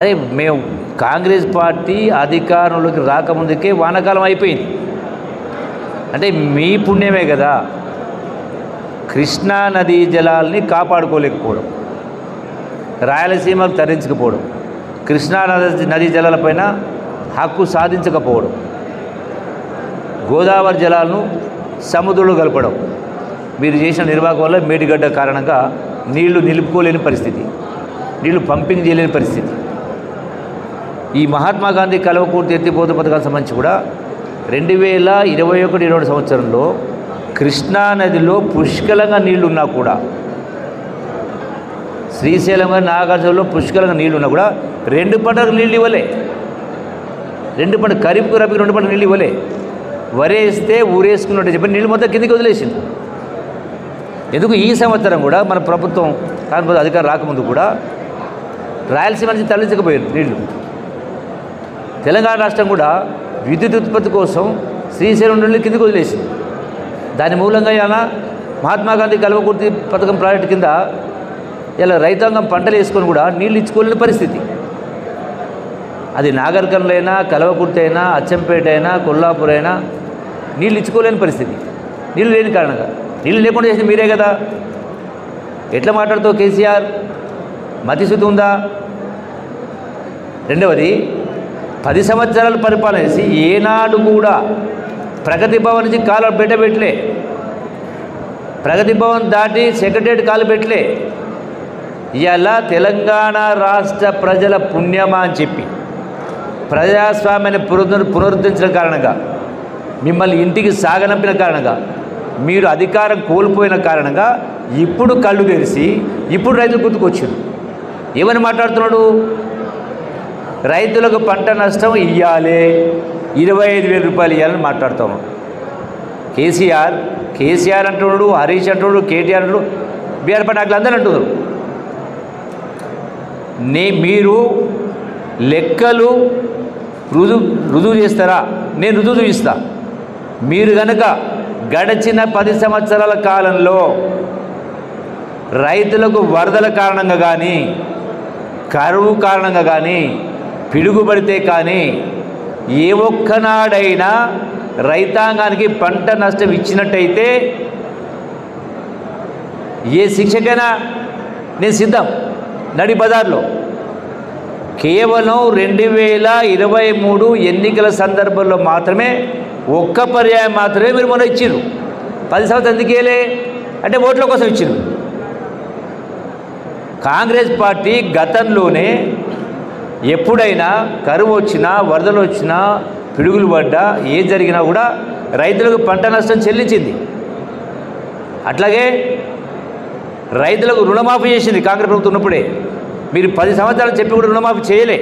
అదే మేము కాంగ్రెస్ పార్టీ అధికారంలోకి రాకముందుకే వానాకాలం అయిపోయింది అంటే మీ పుణ్యమే కదా కృష్ణా నదీ జలాల్ని కాపాడుకోలేకపోవడం రాయలసీమకు తరించకపోవడం కృష్ణా నది నదీ జలాలపైన హక్కు సాధించకపోవడం గోదావరి జలాలను సముద్రంలో కలపడం మీరు చేసిన నిర్వాహకం వల్ల మేడిగడ్డ కారణంగా నీళ్లు నిలుపుకోలేని పరిస్థితి నీళ్లు పంపింగ్ చేయలేని పరిస్థితి ఈ మహాత్మా గాంధీ కలవకూర్తి ఎత్తిపోత పథకానికి సంబంధించి కూడా రెండు వేల ఇరవై ఒకటి ఇరవై సంవత్సరంలో కృష్ణా నదిలో పుష్కలంగా నీళ్లు ఉన్నా కూడా శ్రీశైలం గారి నాగార్జునలో పుష్కలంగా నీళ్లు ఉన్నా కూడా రెండు పంటలకు నీళ్ళు ఇవ్వలే రెండు పంట ఖరీఫ్కు రబీకి రెండు పంటలకు నీళ్ళు ఇవ్వలే వరేస్తే ఊరేసుకున్నట్టు చెప్పి నీళ్ళు మొత్తం కిందికి వదిలేసింది ఎందుకు ఈ సంవత్సరం కూడా మన ప్రభుత్వం కాకపోతే అధికారం రాకముందు కూడా రాయలసీమ నుంచి తరలించకపోయారు నీళ్లు తెలంగాణ రాష్ట్రం కూడా విద్యుత్ ఉత్పత్తి కోసం శ్రీశైలం నుండి కిందికి వదిలేసింది దాని మూలంగా ఇలా మహాత్మా గాంధీ కల్వకుర్తి పథకం ప్రాజెక్టు కింద ఇలా రైతాంగం పంటలు వేసుకొని కూడా నీళ్ళు ఇచ్చుకోలేని పరిస్థితి అది నాగర్కర్నూలు అయినా కలవకుర్తి అయినా అచ్చంపేట అయినా కొల్లాపూర్ అయినా నీళ్ళు ఇచ్చుకోలేని పరిస్థితి నీళ్ళు లేని కారణంగా నీళ్ళు లేకుండా చేసింది మీరే కదా ఎట్లా మాట్లాడుతావు కేసీఆర్ మతిశుద్ధి ఉందా రెండవది పది సంవత్సరాలు పరిపాలన చేసి ఏనాడు కూడా ప్రగతి భవన్ నుంచి కాలు పెట్టబెట్టలే ప్రగతి భవన్ దాటి సెక్రటరియట్ కాలు పెట్టలే ఇలా తెలంగాణ రాష్ట్ర ప్రజల పుణ్యమా అని చెప్పి ప్రజాస్వామ్యాన్ని పునరు పునరుద్ధరించిన కారణంగా మిమ్మల్ని ఇంటికి సాగనంపిన కారణంగా మీరు అధికారం కోల్పోయిన కారణంగా ఇప్పుడు కళ్ళు తెరిచి ఇప్పుడు రైతులు గుర్తుకొచ్చారు ఏమని మాట్లాడుతున్నాడు రైతులకు పంట నష్టం ఇవ్వాలి ఇరవై ఐదు వేల రూపాయలు ఇవ్వాలని మాట్లాడుతాం కేసీఆర్ కేసీఆర్ అంటున్నాడు హరీష్ అంటున్నాడు కేటీఆర్ అంటున్నాడు బీఆర్ పటాకులు అందరూ అంటున్నారు నే మీరు లెక్కలు రుజువు రుజువు చేస్తారా నేను రుజువు చూపిస్తా మీరు గనక గడిచిన పది సంవత్సరాల కాలంలో రైతులకు వరదల కారణంగా కానీ కరువు కారణంగా కానీ పిడుగుపడితే కానీ ఏ ఒక్కనాడైనా రైతాంగానికి పంట నష్టం ఇచ్చినట్టయితే ఏ శిక్షకైనా నేను సిద్ధం నడి బజార్లో కేవలం రెండు వేల ఇరవై మూడు ఎన్నికల సందర్భంలో మాత్రమే ఒక్క పర్యాయం మాత్రమే మీరు మొన్న ఇచ్చిర్రు పది సంవత్సరం ఎందుకేలే అంటే ఓట్ల కోసం ఇచ్చిర్రు కాంగ్రెస్ పార్టీ గతంలోనే ఎప్పుడైనా కరువు వచ్చినా వరదలు వచ్చినా పిడుగులు పడ్డా ఏం జరిగినా కూడా రైతులకు పంట నష్టం చెల్లించింది అట్లాగే రైతులకు రుణమాఫీ చేసింది కాంగ్రెస్ ప్రభుత్వం ఉన్నప్పుడే మీరు పది సంవత్సరాలు చెప్పి కూడా రుణమాఫీ చేయలే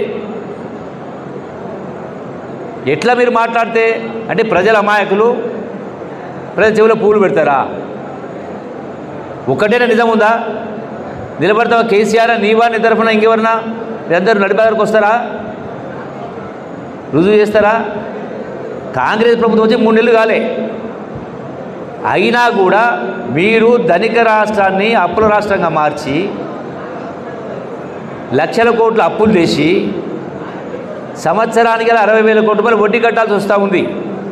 ఎట్లా మీరు మాట్లాడితే అంటే ప్రజల అమాయకులు ప్రజల చెవిలో పూలు పెడతారా ఒక్కటేనా నిజం ఉందా నిలబడతావా కేసీఆర్ నీవా నీ తరఫున ఇంకెవరన్నా మీరందరూ నడిపేదరికి వస్తారా రుజువు చేస్తారా కాంగ్రెస్ ప్రభుత్వం వచ్చి మూడు నెలలు కాలే అయినా కూడా మీరు ధనిక రాష్ట్రాన్ని అప్పుల రాష్ట్రంగా మార్చి లక్షల కోట్ల అప్పులు చేసి సంవత్సరానికి అరవై వేల కోట్ల రూపాయలు వడ్డీ కట్టాల్సి వస్తూ ఉంది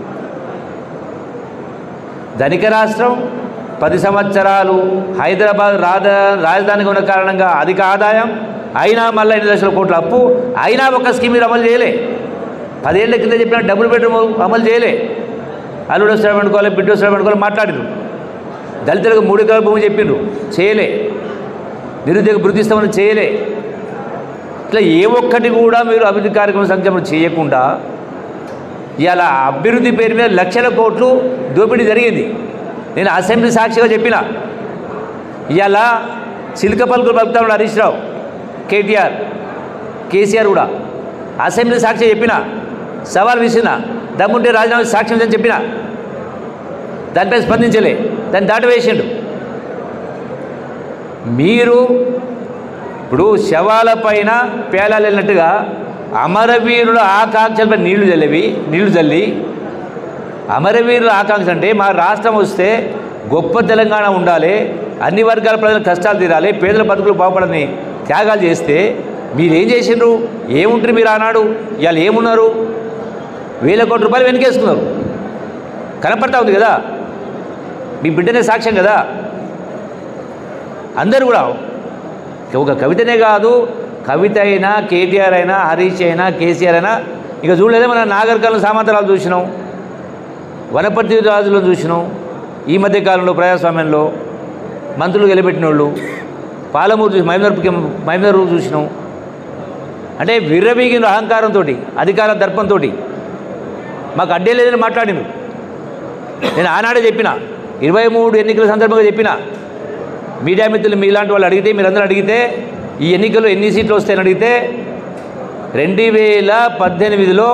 ధనిక రాష్ట్రం పది సంవత్సరాలు హైదరాబాద్ రాజ రాజధానిగా ఉన్న కారణంగా అధిక ఆదాయం అయినా మళ్ళీ ఎనిమిది లక్షల కోట్ల అప్పు అయినా ఒక స్కీమ్ మీరు అమలు చేయలే పదేళ్ల కింద చెప్పిన డబుల్ బెడ్రూమ్ అమలు చేయలే అల్లుడు వస్తాడు అనుకోవాలి బిడ్డ వస్తాడు అనుకోవాలి మాట్లాడిరు దళితులకు మూడు ఎకరాల భూమి చెప్పిండ్రు చేయలే నిరుద్యోగ వృద్ధి ఇస్తామని చేయలే ఇట్లా ఏ ఒక్కటి కూడా మీరు అభివృద్ధి కార్యక్రమం సంక్షేమం చేయకుండా ఇవాళ అభివృద్ధి పేరు మీద లక్షల కోట్లు దోపిడీ జరిగింది నేను అసెంబ్లీ సాక్షిగా చెప్పిన ఇవాళ చిలుక పలుకులు పలుకుతా ఉన్నాడు హరీష్ రావు కేటీఆర్ కేసీఆర్ కూడా అసెంబ్లీ సాక్షి చెప్పిన సవాల్ విసిన దమ్ముంటే రాజీనామా సాక్ష్యం అని చెప్పిన దానిపై స్పందించలే దాన్ని దాటవేసిండు మీరు ఇప్పుడు శవాల పైన పేలాలు వెళ్ళినట్టుగా అమరవీరుల ఆకాంక్షలపై నీళ్లు చల్లేవి నీళ్లు చల్లి అమరవీరుల ఆకాంక్ష అంటే మా రాష్ట్రం వస్తే గొప్ప తెలంగాణ ఉండాలి అన్ని వర్గాల ప్రజల కష్టాలు తీరాలి పేదల బతుకులు బాగుపడని త్యాగాలు చేస్తే మీరేం చేసిండ్రు ఏముంటారు మీరు ఆనాడు ఇవాళ ఏమున్నారు వేల కోట్ల రూపాయలు వెనకేసుకున్నారు కనపడతా ఉంది కదా మీ బిడ్డనే సాక్ష్యం కదా అందరూ కూడా ఒక కవితనే కాదు కవిత అయినా కేటీఆర్ అయినా హరీష్ అయినా కేసీఆర్ అయినా ఇక చూడలేదే మన నాగరికాలను సామంతరాలు చూసినాం వనపర్తి రాజులను చూసినాం ఈ మధ్య కాలంలో ప్రజాస్వామ్యంలో మంత్రులు గెలిపెట్టిన వాళ్ళు పాలమూరు చూసి మైమర్ మైమర్ చూసినాం అంటే విర్రవీగిన అహంకారంతో అధికార దర్పంతో మాకు అడ్డే లేదని మాట్లాడిను నేను ఆనాడే చెప్పిన ఇరవై మూడు ఎన్నికల సందర్భంగా చెప్పిన మీడియా మిత్రులు మీలాంటి వాళ్ళు అడిగితే మీరందరూ అడిగితే ఈ ఎన్నికల్లో ఎన్ని సీట్లు వస్తాయని అడిగితే రెండు వేల పద్దెనిమిదిలో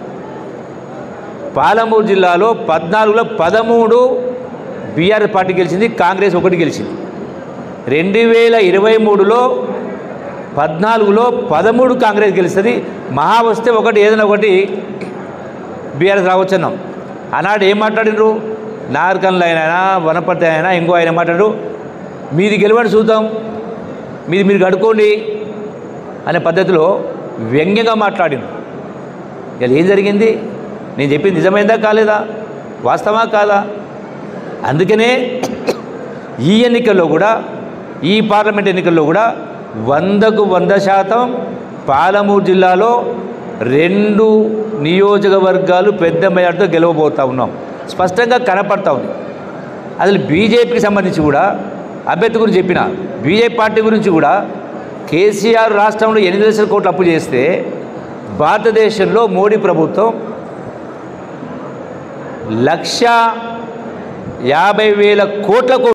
పాలమూరు జిల్లాలో పద్నాలుగులో పదమూడు బీఆర్ఎస్ పార్టీ గెలిచింది కాంగ్రెస్ ఒకటి గెలిచింది రెండు వేల ఇరవై మూడులో పద్నాలుగులో పదమూడు కాంగ్రెస్ గెలుస్తుంది మహా వస్తే ఒకటి ఏదైనా ఒకటి బీఆర్ఎస్ రావచ్చున్నాం ఆనాడు ఏం మాట్లాడినరు నాగరికన్లు అయినా వనపర్తి అయినా ఇంకో ఆయన మాట్లాడరు మీది గెలవండి చూద్దాం మీది మీరు కడుక్కోండి అనే పద్ధతిలో వ్యంగ్యంగా మాట్లాడిను ఇలా ఏం జరిగింది నేను చెప్పింది నిజమైందా కాలేదా వాస్తవా కాదా అందుకనే ఈ ఎన్నికల్లో కూడా ఈ పార్లమెంట్ ఎన్నికల్లో కూడా వందకు వంద శాతం పాలమూరు జిల్లాలో రెండు నియోజకవర్గాలు పెద్ద మెజార్టీతో గెలవబోతా ఉన్నాం స్పష్టంగా కనపడతా ఉంది అసలు బీజేపీకి సంబంధించి కూడా అభ్యర్థి గురించి చెప్పిన బీజేపీ పార్టీ గురించి కూడా కేసీఆర్ రాష్ట్రంలో ఎనిమిది లక్షల కోట్లు అప్పు చేస్తే భారతదేశంలో మోడీ ప్రభుత్వం లక్ష యాభై వేల కోట్ల కో